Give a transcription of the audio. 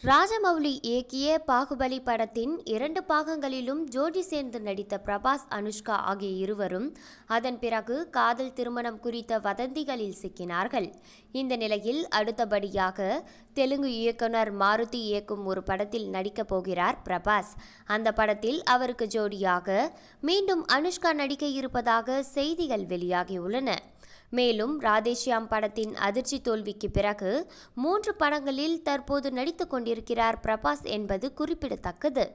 ராஜமௌலி இயக்கிய பாகுபலி படத்தின் இரண்டு பாகங்களிலும் ஜோடி சேர்ந்து நடித்த பிரபாஸ் அனுஷ்கா ஆகிய இருவரும் அதன் பிறகு காதல் திருமணம் குறித்த வதந்திகளில் சிக்கினார்கள் இந்த நிலையில் அடுத்தபடியாக தெலுங்கு இயக்குனர் மாருதி இயக்கும் ஒரு படத்தில் நடிக்கப் போகிறார் பிரபாஸ் அந்த படத்தில் அவருக்கு ஜோடியாக மீண்டும் அனுஷ்கா நடிக்க இருப்பதாக செய்திகள் வெளியாகியுள்ளன மேலும் ராதேஷ்யாம் படத்தின் அதிர்ச்சி தோல்விக்கு பிறகு மூன்று படங்களில் தற்போது நடித்துக் கொண்டிருக்கிறார் பிரபாஸ் என்பது குறிப்பிடத்தக்கது